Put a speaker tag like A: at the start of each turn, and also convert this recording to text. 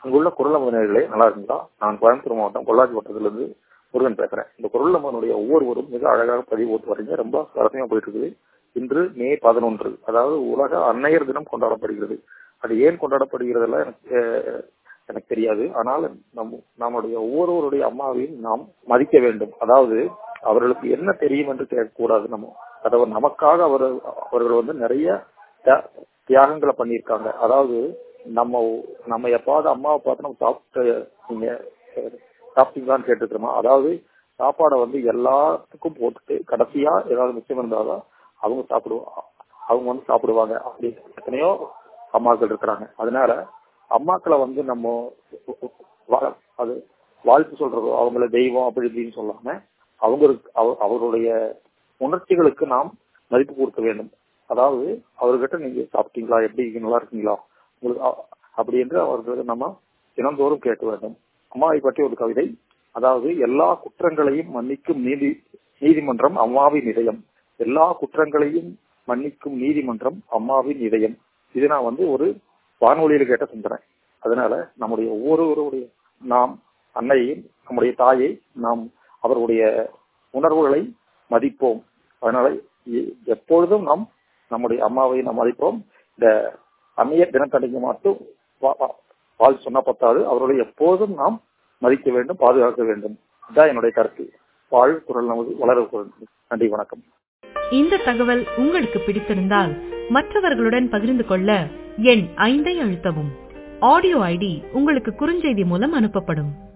A: அங்குள்ள குரல் நேயர்களே நல்லா இருக்குங்களா நான் கோயம்புத்தூர் மாவட்டம் பொள்ளாச்சி வட்டத்திலிருந்து முருகன் பேசுறேன் இந்த குரல் நம்மளுடைய ஒவ்வொருவரும் மிக அழகாக பதிவு ஓட்டு வரீங்க ரொம்ப சுவாரஸ்யமா போயிட்டு இருக்குது இன்று மே பதினொன்று அதாவது உலக அன்னையர் தினம் கொண்டாடப்படுகிறது அது ஏன் கொண்டாடப்படுகிறதுல எனக்கு அஹ், எனக்கு தெரியாது ஆனால் நம் நம்முடைய ஒவ்வொருவருடைய அம்மாவையும் நாம் மதிக்க வேண்டும் அதாவது அவர்களுக்கு என்ன தெரியும் என்று கேட்கக்கூடாது நம்ம அதாவது நமக்காக அவர் அவர்கள் வந்து நிறைய தியா- தியாகங்களை பண்ணியிருக்காங்க அதாவது நம்ம நம்ம எப்பாவது அம்மாவை பார்த்து நம்ம சாப்பிட்டு நீங்க அஹ், சாப்பிட்டீங்களான்னு கேட்டுக்கிறோமா அதாவது சாப்பாடை வந்து எல்லாத்துக்கும் போட்டுட்டு கடைசியா ஏதாவது மிச்சம் இருந்தாதான் அவங்க சாப்பிடுவாங்க அவங்க வந்து சாப்பிடுவாங்க அப்படி எத்தனையோ அம்மாக்கள் இருக்கிறாங்க அதனால அம்மாக்களை வந்து நம்ம வா- அது வாழ்த்து சொல்றதோ அவங்கள தெய்வம் அப்படி இப்படின்னு சொல்லாம அவங்களுக்கு அவ- அவருடைய உணர்ச்சிகளுக்கு நாம் மதிப்பு கொடுக்க வேண்டும் அதாவது அவர்கிட்ட நீங்க சாப்பிட்டீங்களா எப்படி இருக்கீங்க, நல்லா இருக்கீங்களா உங்களுக்கு அ- அப்படி என்று அவர்களுக்கு நம்ம தினந்தோறும் கேட்க வேண்டும் அம்மாவை பற்றி ஒரு கவிதை அதாவது எல்லா குற்றங்களையும் மன்னிக்கும் நீதி நீதிமன்றம் அம்மாவின் இதயம் எல்லா குற்றங்களையும் மன்னிக்கும் நீதிமன்றம் அம்மாவின் இதயம் இது நான் வந்து ஒரு வானொலியில கேட்ட சிந்தனை அதனால நம்முடைய ஒவ்வொருவருடைய நாம் அன்னையை நம்முடைய தாயை நாம் அவருடைய உணர்வுகளை மதிப்போம் அதனால எ- எப்பொழுதும் நாம் நம்முடைய அம்மாவை நாம் மதிப்போம் இந்த அன்னையர் தினத்தன்னைக்கு மட்டும் வா- வா- வாழ் சொன்னா பத்தாது அவர்களை எப்போதும் நாம் மதிக்க வேண்டும் பாதுகாக்க வேண்டும் இதுதான் என்னுடைய கருத்து வாழ் குரல் நமது வளர குரல் நன்றி வணக்கம்
B: இந்த தகவல் உங்களுக்கு பிடித்திருந்தால் மற்றவர்களுடன் பகிர்ந்து கொள்ள எண் ஐந்தை அழுத்தவும் ஆடியோ ஐடி உங்களுக்கு குறுஞ்செய்தி மூலம் அனுப்பப்படும்